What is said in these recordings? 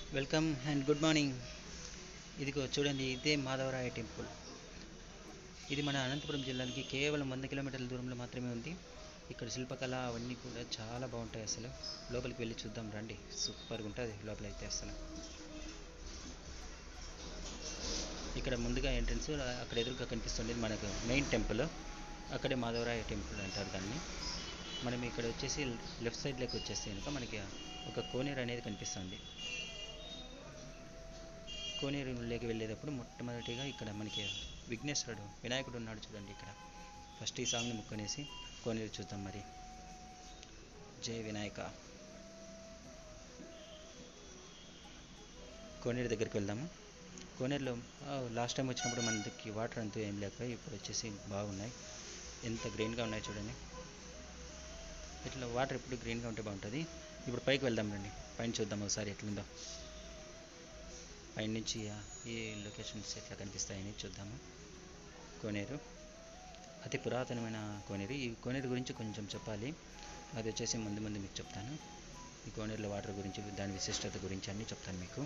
welcome and good morning ఇదిగో చూడండి ఇదే మాధవరాయ టెంపుల్ ఇది మన అనంతపురం జిల్లాకి కేవలం వంద కిలోమీటర్ల దూరంలో మాత్రమే ఉంది ఇక్కడ శిల్పకళ అవన్నీ కూడా చాలా బాగుంటాయి అసలు లోపలికి వెళ్ళి చూద్దాం రండి సూపర్గా ఉంటుంది లోపల అయితే అసలు ఇక్కడ ముందుగా ఎంట్రన్స్ అక్కడ ఎదురుగా కనిపిస్తుండేది మనకు మెయిన్ టెంపుల్ అక్కడే మాధవరాయ టెంపుల్ అంటారు దాన్ని మనం ఇక్కడ వచ్చేసి లెఫ్ట్ సైడ్లోకి వచ్చేస్తే కనుక మనకి ఒక కోనేరు అనేది కనిపిస్తుంది కోనేరులోకి వెళ్ళేటప్పుడు మొట్టమొదటిగా ఇక్కడ మనకి విఘ్నేశ్వరుడు వినాయకుడు ఉన్నాడు చూడండి ఇక్కడ ఫస్ట్ ఈ సాంగ్ని ముక్కునేసి కోనేరు చూద్దాం మరి జై వినాయక కోనేరు దగ్గరికి వెళ్దాము కోనేరులో లాస్ట్ టైం వచ్చినప్పుడు మనకి వాటర్ అంతూ ఏం లేక ఇప్పుడు వచ్చేసి బాగున్నాయి ఎంత గ్రీన్గా ఉన్నాయి చూడండి ఇట్లా వాటర్ ఎప్పుడు గ్రీన్గా ఉంటే బాగుంటుంది ఇప్పుడు పైకి వెళ్దాం రండి పైన చూద్దాం ఒకసారి ఎట్లుందో పైన నుంచి ఈ లొకేషన్స్ ఎట్లా కనిపిస్తాయని చూద్దాము కోనేరు అతి పురాతనమైన కోనేరు ఈ కోనేరు గురించి కొంచెం చెప్పాలి అది వచ్చేసి ముందు ముందు మీకు చెప్తాను ఈ కోనేరులో వాటర్ గురించి దాని విశిష్టత గురించి అన్నీ చెప్తాను మీకు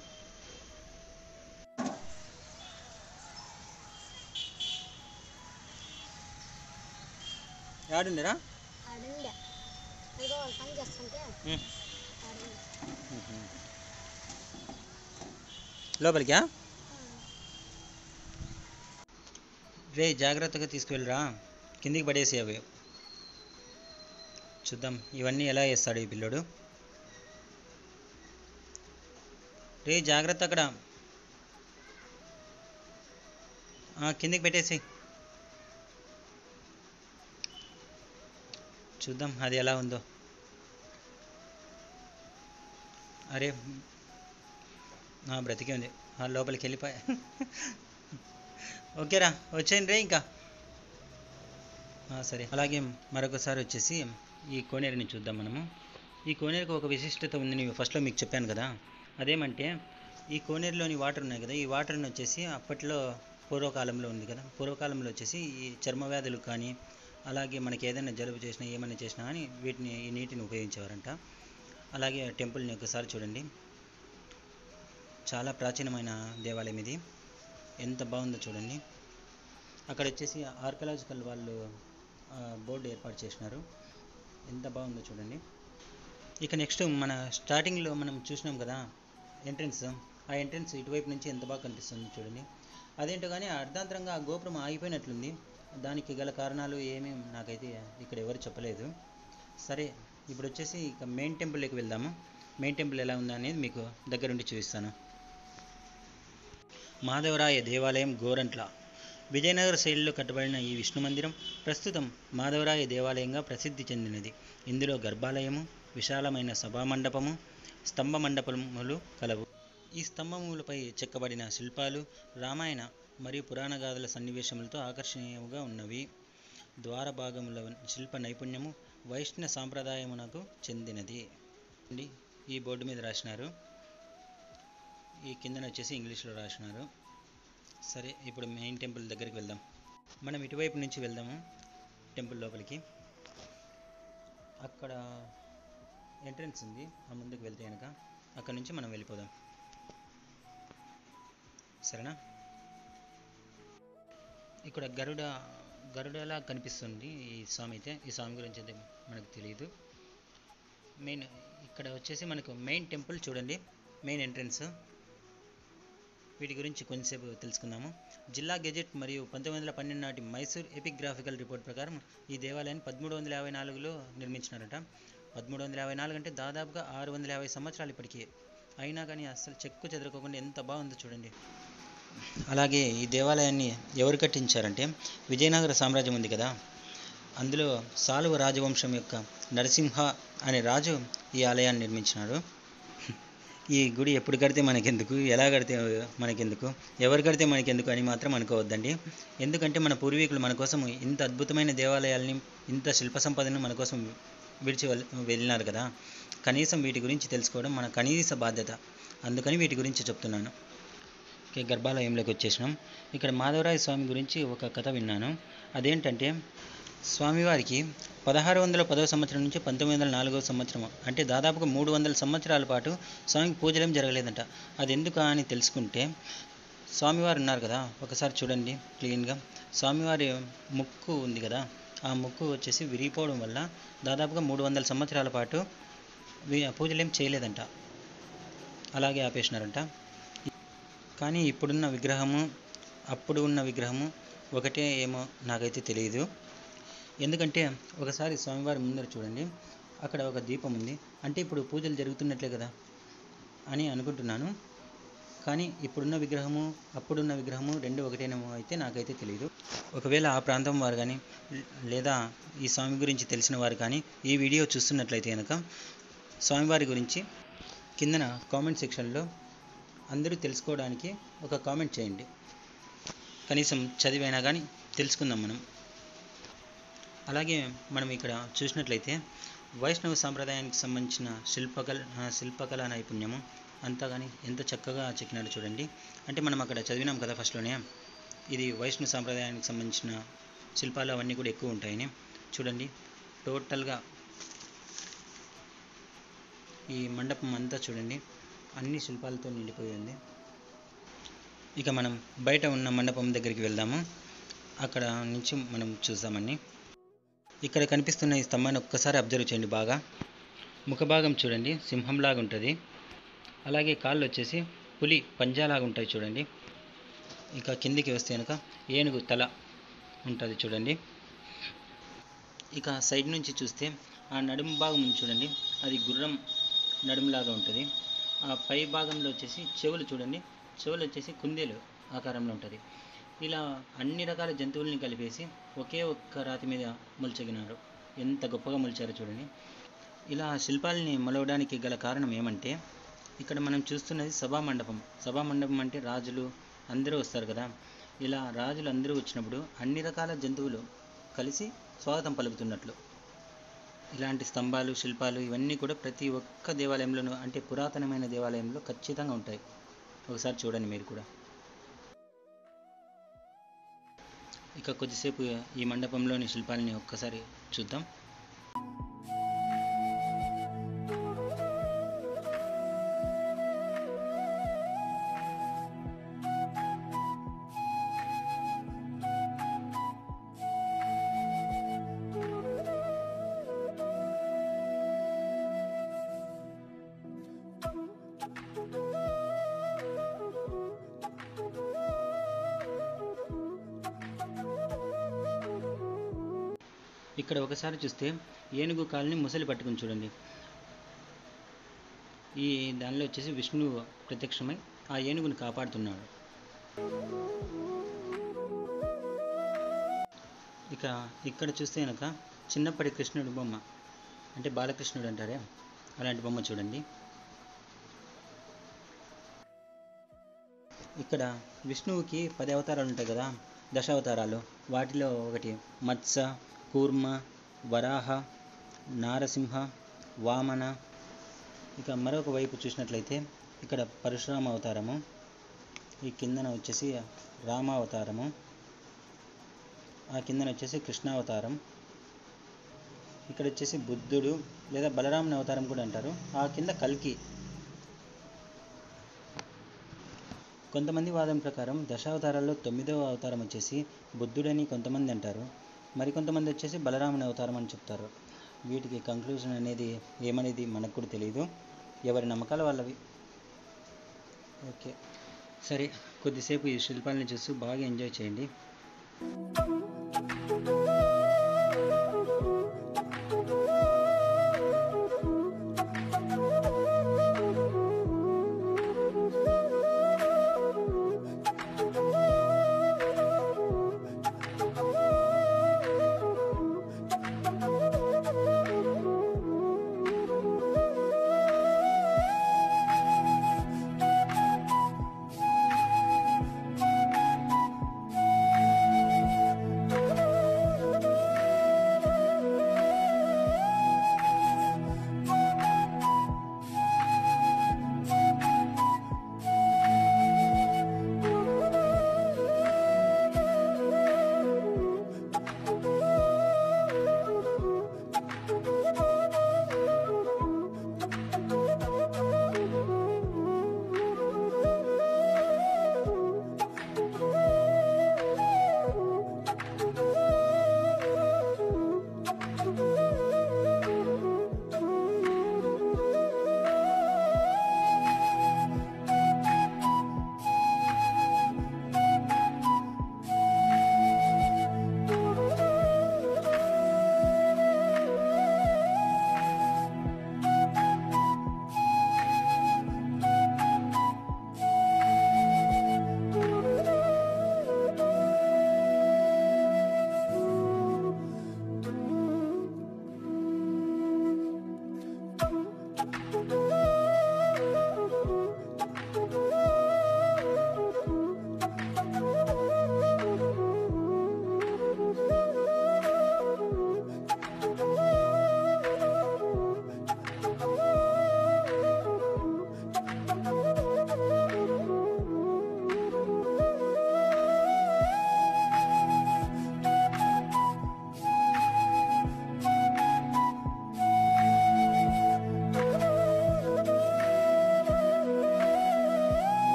ఆడుండరా ఆడుండే ఏదో వాళ్ళు పని చేస్తుంటే ఆడుండే లోపలికా రే జాగ్రత్తగా తీసుకువెళ్ళరా కిందికి పడేసి అవి చూద్దాం ఇవన్నీ ఎలా వేస్తాడు ఈ పిల్లోడు రే జాగ్రత్త అక్కడ ఆ, కిందికి పెట్టేసి చూద్దాం అది ఎలా ఉందో అరే ఆ, బ్రతికే ఉంది ఆ, లోపలికి వెళ్ళిపోయా ఓకేరా వచ్చేయండి రే ఇంకా ఆ, సరే అలాగే మరొకసారి వచ్చేసి ఈ కోనేరుని చూద్దాం మనము ఈ కోనేరుకు ఒక విశిష్టత ఉంది నేను ఫస్ట్లో మీకు చెప్పాను కదా అదేమంటే ఈ కోనేరులోని వాటర్ ఉన్నాయి కదా ఈ వాటర్ని వచ్చేసి అప్పట్లో పూర్వకాలంలో ఉంది కదా పూర్వకాలంలో వచ్చేసి ఈ చర్మ వ్యాధులు కానీ అలాగే మనకి ఏదైనా జలుబు చేసినా ఏమైనా చేసినా కానీ వీటిని ఈ నీటిని ఉపయోగించేవారంట అలాగే టెంపుల్ని ఒకసారి చూడండి చాలా ప్రాచీనమైన దేవాలయం ఇది ఎంత బాగుందో చూడండి అక్కడ వచ్చేసి ఆర్కలాజికల్ వాళ్ళు ఆ, బోర్డు ఏర్పాటు చేసినారు ఎంత బాగుందో చూడండి ఇక నెక్స్ట్ మన స్టార్టింగ్లో మనం చూసినాం కదా ఎంట్రన్స్ ఆ ఎంట్రన్స్ ఇటువైపు నుంచి ఎంత బాగా కనిపిస్తుంది చూడండి అదేంటో కానీ అర్ధాంతరంగా ఆ గోపురం ఆగిపోయినట్లుంది దానికి గల కారణాలు ఏమీ నాకైతే ఇక్కడ ఎవరు చెప్పలేదు సరే ఇప్పుడు వచ్చేసి ఇక మెయిన్ టెంపుల్లోకి వెళ్దాము మెయిన్ టెంపుల్ ఎలా ఉందా అనేది మీకు దగ్గరుండి చూపిస్తాను మాధవరాయ దేవాలయం గోరంట్ల విజయనగర శైలిలో కట్టబడిన ఈ విష్ణు మందిరం ప్రస్తుతం మాధవరాయ దేవాలయంగా ప్రసిద్ధి చెందినది ఇందులో గర్భాలయము విశాలమైన సభామండపము స్తంభ మండపములు కలవు ఈ స్తంభములపై చెక్కబడిన శిల్పాలు రామాయణ మరియు పురాణ గాథల సన్నివేశములతో ఆకర్షణీయముగా ఉన్నవి ద్వార భాగముల శిల్ప నైపుణ్యము వైష్ణవ సాంప్రదాయమునకు చెందినది అండి ఈ బోర్డు మీద రాసినారు ఈ కిందన వచ్చేసి ఇంగ్లీష్లో రాసినారు సరే ఇప్పుడు మెయిన్ టెంపుల్ దగ్గరికి వెళ్దాం మనం ఇటువైపు నుంచి వెళ్దాము టెంపుల్ లోపలికి అక్కడ ఎంట్రన్స్ ఉంది ఆ ముందుకు వెళ్తే కనుక అక్కడ నుంచి మనం వెళ్ళిపోదాం సరేనా ఇక్కడ గరుడ గరుడలా కనిపిస్తుంది ఈ స్వామి అయితే ఈ స్వామి గురించి అయితే మనకు తెలియదు మెయిన్ ఇక్కడ వచ్చేసి మనకు మెయిన్ టెంపుల్ చూడండి మెయిన్ ఎంట్రన్స్ వీటి గురించి కొంచెంసేపు తెలుసుకుందాము జిల్లా గెజెట్ మరియు పంతొమ్మిది వందల పన్నెండు నాటి మైసూర్ ఎపిగ్రాఫికల్ రిపోర్ట్ ప్రకారం ఈ దేవాలయాన్ని పదమూడు వందల యాభై నాలుగులో నిర్మించినారట పదమూడు వందల యాభై నాలుగు అంటే దాదాపుగా ఆరు వందల యాభై సంవత్సరాలు ఇప్పటికీ అయినా కానీ అసలు చెక్కు చెదరకోకుండా ఎంత బాగుందో చూడండి అలాగే ఈ దేవాలయాన్ని ఎవరు కట్టించారంటే విజయనగర సామ్రాజ్యం ఉంది కదా అందులో సాలువ రాజవంశం యొక్క నరసింహ అనే రాజు ఈ ఆలయాన్ని నిర్మించినాడు ఈ గుడి ఎప్పుడు కడితే మనకెందుకు ఎలా కడితే మనకెందుకు ఎవరు కడితే మనకెందుకు అని మాత్రం అనుకోవద్దండి ఎందుకంటే మన పూర్వీకులు మన కోసం ఇంత అద్భుతమైన దేవాలయాల్ని ఇంత శిల్ప సంపదను మన కోసం విడిచి వెళ్- వెళ్ళినారు కదా కనీసం వీటి గురించి తెలుసుకోవడం మన కనీస బాధ్యత అందుకని వీటి గురించి చెప్తున్నాను ఓకే గర్భాలయంలోకి వచ్చేసినాం ఇక్కడ మాధవరాయ స్వామి గురించి ఒక కథ విన్నాను అదేంటంటే స్వామివారికి పదహారు వందల పదవ సంవత్సరం నుంచి పంతొమ్మిది వందల నాలుగవ సంవత్సరం అంటే దాదాపుగా మూడు వందల సంవత్సరాల పాటు స్వామికి పూజలేం జరగలేదంట అది ఎందుకు అని తెలుసుకుంటే స్వామివారు ఉన్నారు కదా ఒకసారి చూడండి క్లీన్గా స్వామివారి ముక్కు ఉంది కదా ఆ ముక్కు వచ్చేసి విరిగిపోవడం వల్ల దాదాపుగా మూడు వందల సంవత్సరాల పాటు వి- పూజలేం చేయలేదంట అలాగే ఆపేసినారంట కానీ ఇప్పుడున్న విగ్రహము అప్పుడు ఉన్న విగ్రహము ఒకటే ఏమో నాకైతే తెలియదు ఎందుకంటే ఒకసారి స్వామివారి ముందర చూడండి అక్కడ ఒక దీపం ఉంది అంటే ఇప్పుడు పూజలు జరుగుతున్నట్లే కదా అని అనుకుంటున్నాను కానీ ఇప్పుడున్న విగ్రహము అప్పుడున్న విగ్రహము రెండు ఒకటేనేమో అయితే నాకైతే తెలియదు ఒకవేళ ఆ ప్రాంతం వారు కానీ లేదా ఈ స్వామి గురించి తెలిసిన వారు కానీ ఈ వీడియో చూస్తున్నట్లయితే కనుక స్వామివారి గురించి కిందన కామెంట్ సెక్షన్లో అందరూ తెలుసుకోవడానికి ఒక కామెంట్ చేయండి కనీసం చదివైనా కానీ తెలుసుకుందాం మనం అలాగే మనం ఇక్కడ చూసినట్లయితే వైష్ణవ సాంప్రదాయానికి సంబంధించిన శిల్పకళ ఆ, శిల్పకళ నైపుణ్యము అంతా కానీ ఎంత చక్కగా చెక్కినారో చూడండి అంటే మనం అక్కడ చదివినాం కదా ఫస్ట్లోనే ఇది వైష్ణవ సాంప్రదాయానికి సంబంధించిన శిల్పాలు అవన్నీ కూడా ఎక్కువ ఉంటాయని చూడండి టోటల్గా ఈ మండపం అంతా చూడండి అన్ని శిల్పాలతో నిండిపోయి ఉంది ఇక మనం బయట ఉన్న మండపం దగ్గరికి వెళ్దాము అక్కడ నుంచి మనం చూద్దామని ఇక్కడ కనిపిస్తున్న ఈ స్తంభాన్ని ఒక్కసారి అబ్జర్వ్ చేయండి బాగా ముఖభాగం చూడండి సింహంలాగా ఉంటుంది అలాగే కాళ్ళు వచ్చేసి పులి పంజాలాగా ఉంటాయి చూడండి ఇక కిందికి వస్తే కనుక ఏనుగు తల ఉంటుంది చూడండి ఇక సైడ్ నుంచి చూస్తే ఆ నడుము భాగం ఉంది చూడండి అది గుర్రం నడుములాగా ఉంటుంది ఆ పై భాగంలో వచ్చేసి చెవులు చూడండి చెవులు వచ్చేసి కుందేలు ఆకారంలో ఉంటుంది ఇలా అన్ని రకాల జంతువుల్ని కలిపేసి ఒకే ఒక్క రాతి మీద మొలిచగినారు ఎంత గొప్పగా మొలిచారో చూడండి ఇలా శిల్పాలని మొలవడానికి గల కారణం ఏమంటే ఇక్కడ మనం చూస్తున్నది సభా మండపం సభా మండపం అంటే రాజులు అందరూ వస్తారు కదా ఇలా రాజులు అందరూ వచ్చినప్పుడు అన్ని రకాల జంతువులు కలిసి స్వాగతం పలుకుతున్నట్లు ఇలాంటి స్తంభాలు శిల్పాలు ఇవన్నీ కూడా ప్రతి ఒక్క దేవాలయంలోనూ అంటే పురాతనమైన దేవాలయంలో ఖచ్చితంగా ఉంటాయి ఒకసారి చూడండి మీరు కూడా ఇక కొద్దిసేపు ఈ మండపంలోని శిల్పాలని ఒక్కసారి చూద్దాం ఇక్కడ ఒకసారి చూస్తే ఏనుగు కాలుని ముసలి పట్టుకుని చూడండి ఈ దానిలో వచ్చేసి విష్ణువు ప్రత్యక్షమై ఆ ఏనుగుని కాపాడుతున్నాడు ఇక ఇక్కడ చూస్తే కనుక చిన్నప్పటి కృష్ణుడి బొమ్మ అంటే బాలకృష్ణుడు అంటారే అలాంటి బొమ్మ చూడండి ఇక్కడ విష్ణువుకి పది అవతారాలు ఉంటాయి కదా దశావతారాలు వాటిలో ఒకటి మత్స్య కూర్మ వరాహ నారసింహ వామన ఇక మరొక వైపు చూసినట్లయితే ఇక్కడ పరశురామ అవతారము ఈ కిందన వచ్చేసి రామావతారము ఆ కిందన వచ్చేసి కృష్ణావతారం ఇక్కడ వచ్చేసి బుద్ధుడు లేదా బలరాముని అవతారం కూడా అంటారు ఆ కింద కల్కి కొంతమంది వాదం ప్రకారం దశావతారాల్లో తొమ్మిదవ అవతారం వచ్చేసి బుద్ధుడని కొంతమంది అంటారు మరికొంతమంది వచ్చేసి బలరాముని అవతారం అని చెప్తారు వీటికి కంక్లూజన్ అనేది ఏమనేది మనకు కూడా తెలియదు ఎవరి నమ్మకాల వాళ్ళవి ఓకే సరే కొద్దిసేపు ఈ శిల్పాలని చూస్తూ బాగా ఎంజాయ్ చేయండి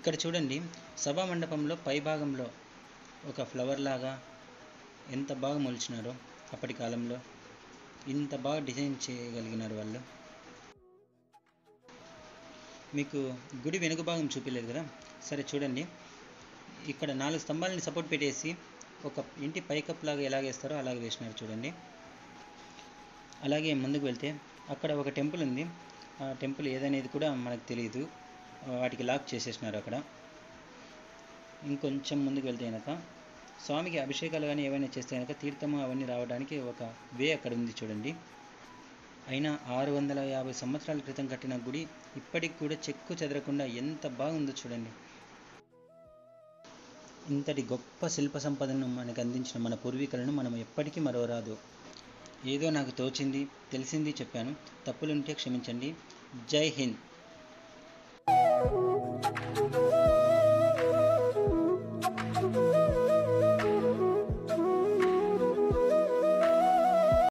ఇక్కడ చూడండి సభా మండపంలో పై భాగంలో ఒక ఫ్లవర్ లాగా ఎంత బాగా మొలిచినారో అప్పటి కాలంలో ఇంత బాగా డిజైన్ చేయగలిగినారు వాళ్ళు మీకు గుడి వెనుక భాగం చూపించలేదు కదా సరే చూడండి ఇక్కడ నాలుగు స్తంభాలని సపోర్ట్ పెట్టేసి ఒక ఇంటి పైకప్పు లాగా ఎలాగ వేస్తారో అలాగే వేసినారు చూడండి అలాగే ముందుకు వెళ్తే అక్కడ ఒక టెంపుల్ ఉంది ఆ టెంపుల్ ఏదనేది కూడా మనకు తెలియదు వాటికి లాక్ చేసేసినారు అక్కడ ఇంకొంచెం ముందుకు వెళ్తే కనుక స్వామికి అభిషేకాలు కానీ ఏవైనా చేస్తే కనుక తీర్థము అవన్నీ రావడానికి ఒక వే అక్కడ ఉంది చూడండి అయినా ఆరు వందల యాభై సంవత్సరాల క్రితం కట్టిన గుడి ఇప్పటికి కూడా చెక్కు చెదరకుండా ఎంత బాగుందో చూడండి ఇంతటి గొప్ప శిల్ప సంపదను మనకు అందించిన మన పూర్వీకులను మనం ఎప్పటికీ మరవరాదు ఏదో నాకు తోచింది తెలిసింది చెప్పాను తప్పులుంటే క్షమించండి జై హింద్